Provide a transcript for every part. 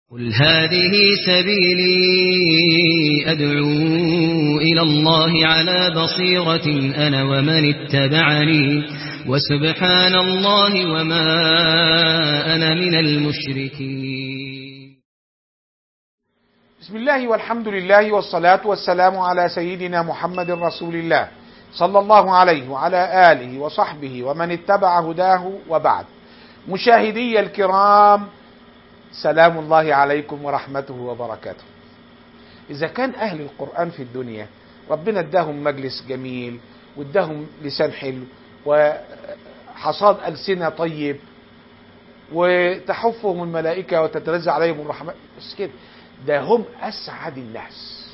قل هذه سبيلي أدعو إلى الله على بصيرة أنا ومن اتبعني وسبحان الله وما أنا من المشركين بسم الله والحمد لله والصلاة والسلام على سيدنا محمد رسول الله صلى الله عليه وعلى آله وصحبه ومن اتبع هداه وبعد مشاهدي الكرام سلام الله عليكم ورحمته وبركاته إذا كان أهل القرآن في الدنيا ربنا اداهم مجلس جميل واداهم لسان حلو وحصاد ألسنة طيب وتحفهم الملائكة وتتنزل عليهم الرحمة بس كده ده هم أسعد الناس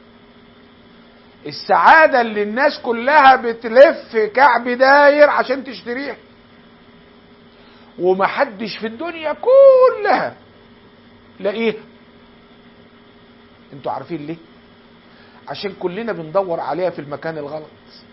السعادة اللي الناس كلها بتلف كعب داير عشان تشتريها ومحدش في الدنيا كلها لاقيه انتوا عارفين ليه عشان كلنا بندور عليها في المكان الغلط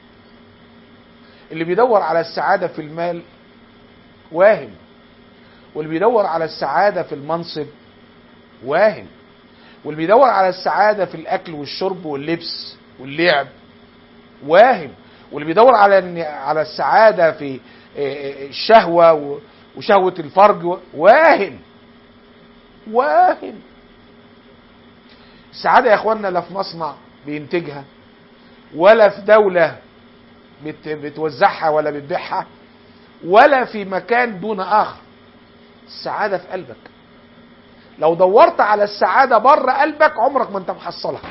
اللي بيدور على السعادة في المال واهم واللي بيدور على السعادة في المنصب واهم واللي بيدور على السعادة في الأكل والشرب واللبس واللعب واهم واللي بيدور على على السعادة في الشهوة وشهوة الفرج واهم واهم السعادة يا اخوانا لا في مصنع بينتجها ولا في دولة بت بتوزعها ولا بتبيعها ولا في مكان دون آخر السعادة في قلبك لو دورت على السعادة بره قلبك عمرك ما انت محصلها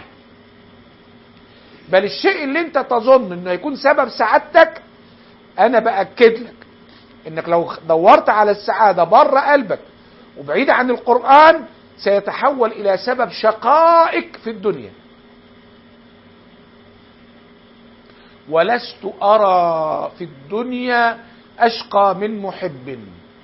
بل الشيء اللي انت تظن انه يكون سبب سعادتك انا باكد لك انك لو دورت على السعاده بره قلبك وبعيد عن القران سيتحول الى سبب شقائك في الدنيا ولست ارى في الدنيا اشقى من محب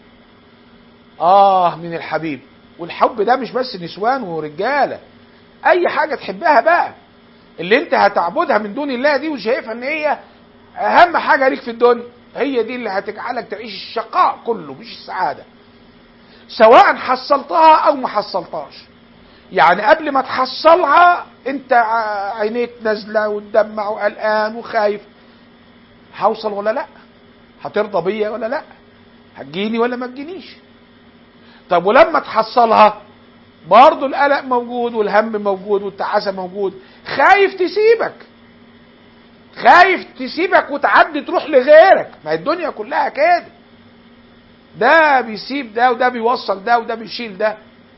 اه من الحبيب والحب ده مش بس نسوان ورجاله اي حاجه تحبها بقى اللي انت هتعبدها من دون الله دي وشايفها ان هي اهم حاجه ليك في الدنيا هي دي اللي هتجعلك تعيش الشقاء كله مش السعاده سواء حصلتها او ما حصلتهاش يعني قبل ما تحصلها انت عينيك نازله وتدمع وقلقان وخايف هوصل ولا لا هترضى بيا ولا لا هتجيني ولا ما تجينيش طب ولما تحصلها برضه القلق موجود والهم موجود والتعاسه موجود خايف تسيبك خايف تسيبك وتعدي تروح لغيرك ما الدنيا كلها كده ده بيسيب ده وده بيوصل ده وده بيشيل ده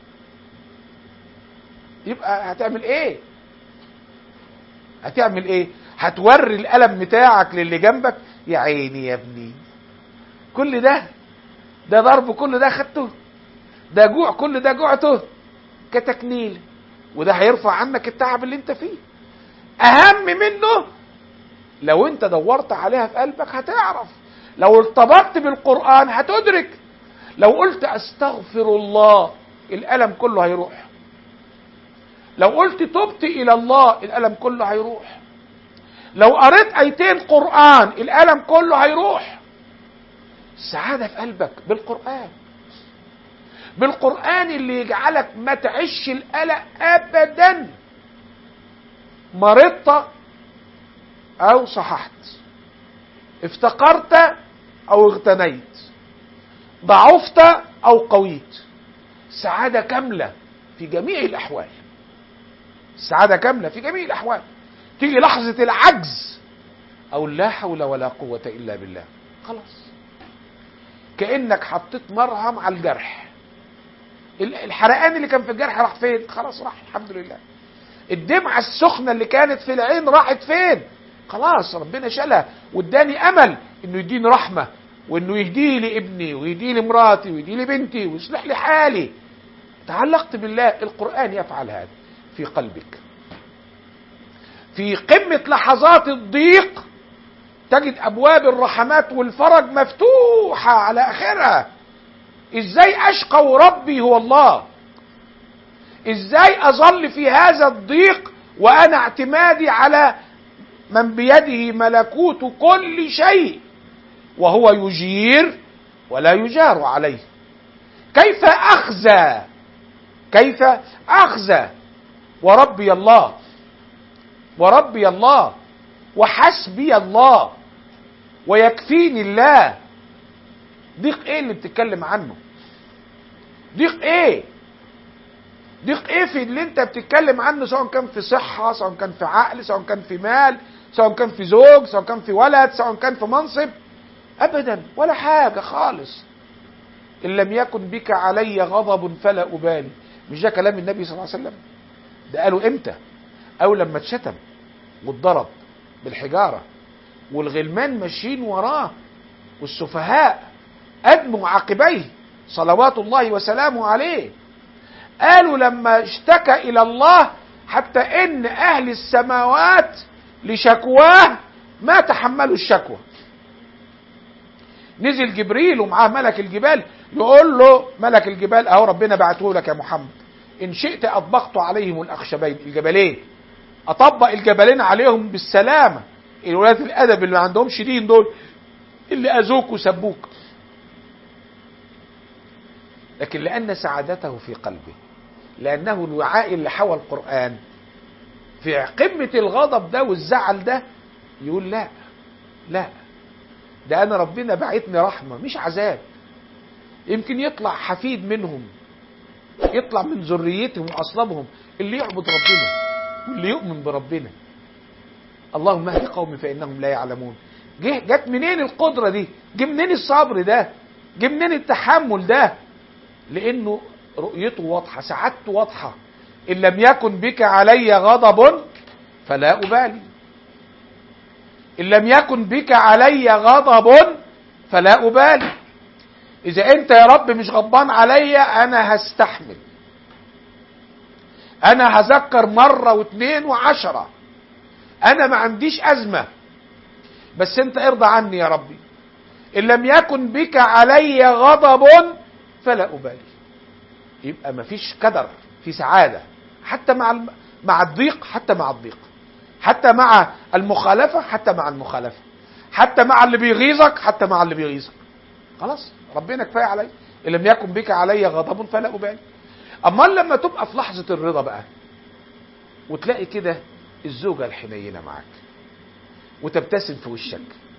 يبقى هتعمل ايه هتعمل ايه هتوري الألم بتاعك للي جنبك يا عيني يا ابني كل ده ده ضرب كل ده خدته ده جوع كل ده جوعته كتكنيل وده هيرفع عنك التعب اللي انت فيه اهم منه لو انت دورت عليها في قلبك هتعرف لو ارتبطت بالقرآن هتدرك لو قلت استغفر الله الألم كله هيروح لو قلت تبت إلى الله الألم كله هيروح لو قريت أيتين قرآن الألم كله هيروح السعادة في قلبك بالقرآن بالقرآن اللي يجعلك ما تعيش القلق أبدا مرضت أو صححت افتقرت أو اغتنيت ضعفت أو قويت سعادة كاملة في جميع الأحوال السعادة كاملة في جميع الأحوال تيجي لحظة العجز أو لا حول ولا قوة إلا بالله خلاص كأنك حطيت مرهم على الجرح الحرقان اللي كان في الجرح راح فين خلاص راح الحمد لله الدمعة السخنة اللي كانت في العين راحت فين خلاص ربنا شالها واداني امل انه يديني رحمه وانه يهدي لي ابني ويهدي لي مراتي ويهدي لي بنتي ويصلح لي حالي تعلقت بالله القران يفعل هذا في قلبك في قمه لحظات الضيق تجد ابواب الرحمات والفرج مفتوحه على اخرها ازاي اشقى وربي هو الله ازاي اظل في هذا الضيق وانا اعتمادي على من بيده ملكوت كل شيء وهو يجير ولا يجار عليه كيف اخزى كيف أخزى وربي الله وربي الله وحسبي الله ويكفيني الله ضيق ايه اللي بتتكلم عنه ضيق ايه ضيق ايه في اللي انت بتتكلم عنه سواء كان في صحة سواء كان في عقل سواء كان في مال سواء كان في زوج سواء كان في ولد سواء كان في منصب ابدا ولا حاجة خالص ان لم يكن بك علي غضب فلا ابالي مش ده كلام النبي صلى الله عليه وسلم ده قالوا امتى او لما اتشتم واتضرب بالحجارة والغلمان ماشيين وراه والسفهاء أدموا عقبيه صلوات الله وسلامه عليه قالوا لما اشتكى إلى الله حتى إن أهل السماوات لشكواه ما تحملوا الشكوى نزل جبريل ومعاه ملك الجبال يقول له ملك الجبال اهو ربنا بعته لك يا محمد ان شئت اطبقت عليهم الاخشبين الجبلين اطبق الجبلين عليهم بالسلامه الولاد الادب اللي ما عندهمش دين دول اللي اذوك وسبوك لكن لان سعادته في قلبه لانه الوعاء اللي حوى القران في قمه الغضب ده والزعل ده يقول لا لا ده انا ربنا بعتني رحمه مش عذاب يمكن يطلع حفيد منهم يطلع من ذريتهم واصلابهم اللي يعبد ربنا واللي يؤمن بربنا اللهم اهد قومي فانهم لا يعلمون جه جت منين القدره دي جه منين الصبر ده جه منين التحمل ده لانه رؤيته واضحه سعادته واضحه ان لم يكن بك علي غضب فلا ابالي ان لم يكن بك علي غضب فلا ابالي اذا انت يا رب مش غضبان عليا انا هستحمل انا هذكر مره واثنين وعشره انا ما عنديش ازمه بس انت ارضى عني يا ربي ان لم يكن بك علي غضب فلا ابالي يبقى ما فيش كدر في سعاده حتى مع الم... مع الضيق حتى مع الضيق حتى مع المخالفه حتى مع المخالفه حتى مع اللي بيغيظك حتى مع اللي بيغيظك خلاص ربنا كفايه علي ان لم يكن بك علي غضب فلا ابالي امال لما تبقى في لحظه الرضا بقى وتلاقي كده الزوجه الحنينه معاك وتبتسم في وشك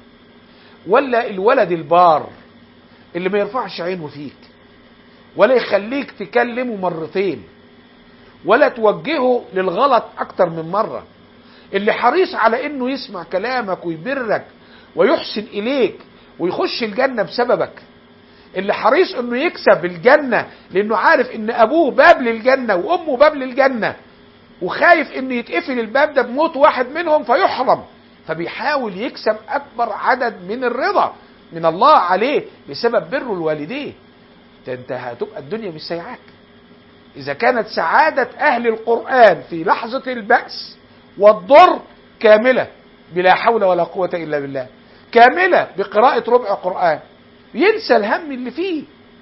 ولا الولد البار اللي ما يرفعش عينه فيك ولا يخليك تكلمه مرتين ولا توجهه للغلط اكتر من مره اللي حريص على انه يسمع كلامك ويبرك ويحسن اليك ويخش الجنه بسببك اللي حريص انه يكسب الجنه لانه عارف ان ابوه باب للجنه وامه باب للجنه وخايف ان يتقفل الباب ده بموت واحد منهم فيحرم فبيحاول يكسب اكبر عدد من الرضا من الله عليه بسبب بره الوالدين انت هتبقى الدنيا مش سايعاك اذا كانت سعاده اهل القران في لحظه الباس والضر كامله بلا حول ولا قوه الا بالله كامله بقراءه ربع قران ينسى الهم اللي فيه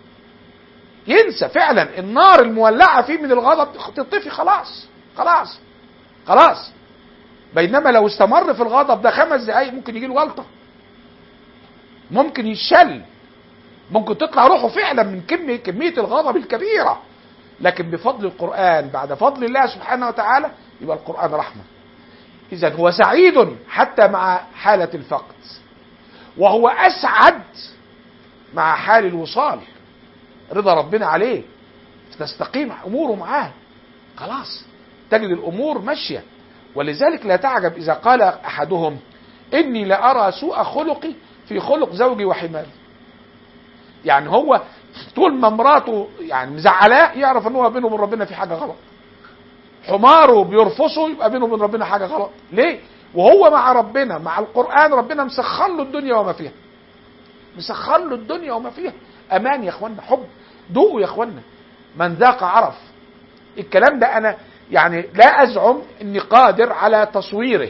ينسى فعلا النار المولعه فيه من الغضب تطفي خلاص خلاص خلاص بينما لو استمر في الغضب ده خمس دقايق ممكن يجي له غلطه ممكن يشل ممكن تطلع روحه فعلا من كمية كمية الغضب الكبيرة لكن بفضل القرآن بعد فضل الله سبحانه وتعالى يبقى القرآن رحمة إذا هو سعيد حتى مع حالة الفقد وهو أسعد مع حال الوصال رضا ربنا عليه تستقيم أموره معاه خلاص تجد الأمور ماشية ولذلك لا تعجب إذا قال أحدهم إني لأرى سوء خلقي في خلق زوجي وحماري يعني هو طول ما مراته يعني مزعلاه يعرف ان هو بينه وبين ربنا في حاجه غلط حماره بيرفصه يبقى بينه وبين ربنا حاجه غلط ليه وهو مع ربنا مع القران ربنا مسخر له الدنيا وما فيها مسخر له الدنيا وما فيها امان يا اخوانا حب دوقوا يا اخوانا من ذاق عرف الكلام ده انا يعني لا ازعم اني قادر على تصويره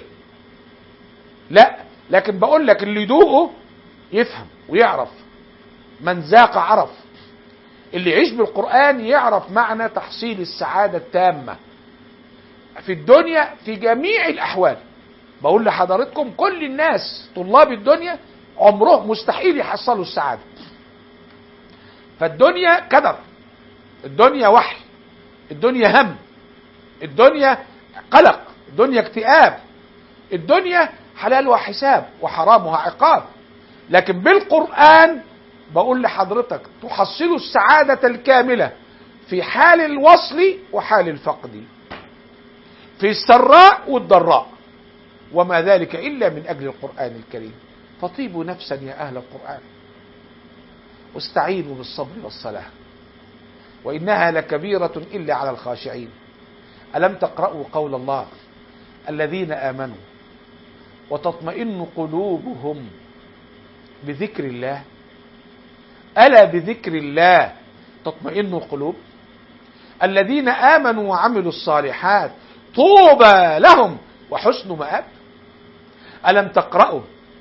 لا لكن بقول لك اللي يدوقه يفهم ويعرف من ذاق عرف اللي يعيش بالقرآن يعرف معنى تحصيل السعادة التامة في الدنيا في جميع الأحوال بقول لحضرتكم كل الناس طلاب الدنيا عمرهم مستحيل يحصلوا السعادة فالدنيا كدر الدنيا وحي الدنيا هم الدنيا قلق الدنيا اكتئاب الدنيا حلالها حساب وحرامها عقاب لكن بالقرآن بقول لحضرتك تحصل السعادة الكاملة في حال الوصل وحال الفقد في السراء والضراء وما ذلك إلا من أجل القرآن الكريم فطيبوا نفسا يا أهل القرآن واستعينوا بالصبر والصلاة وإنها لكبيرة إلا على الخاشعين ألم تقرأوا قول الله الذين آمنوا وتطمئن قلوبهم بذكر الله ألا بذكر الله تطمئن القلوب الذين آمنوا وعملوا الصالحات طوبى لهم وحسن مآب ألم تقرأوا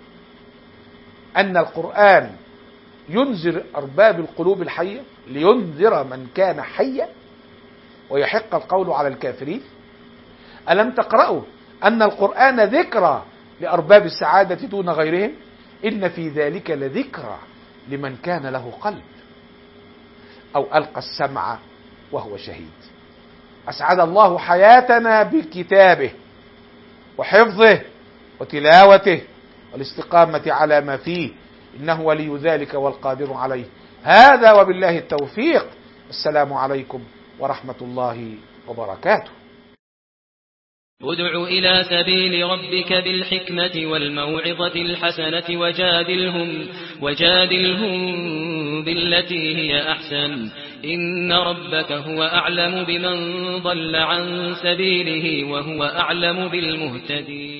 أن القرآن ينذر أرباب القلوب الحية لينذر من كان حيا ويحق القول على الكافرين ألم تقرأوا أن القرآن ذكرى لأرباب السعادة دون غيرهم إن في ذلك لذكرى لمن كان له قلب أو ألقى السمع وهو شهيد أسعد الله حياتنا بكتابه وحفظه وتلاوته والاستقامة على ما فيه إنه ولي ذلك والقادر عليه هذا وبالله التوفيق السلام عليكم ورحمة الله وبركاته ادع إلى سبيل ربك بالحكمة والموعظة الحسنة وجادلهم, وجادلهم بالتي هي أحسن إن ربك هو أعلم بمن ضل عن سبيله وهو أعلم بالمهتدين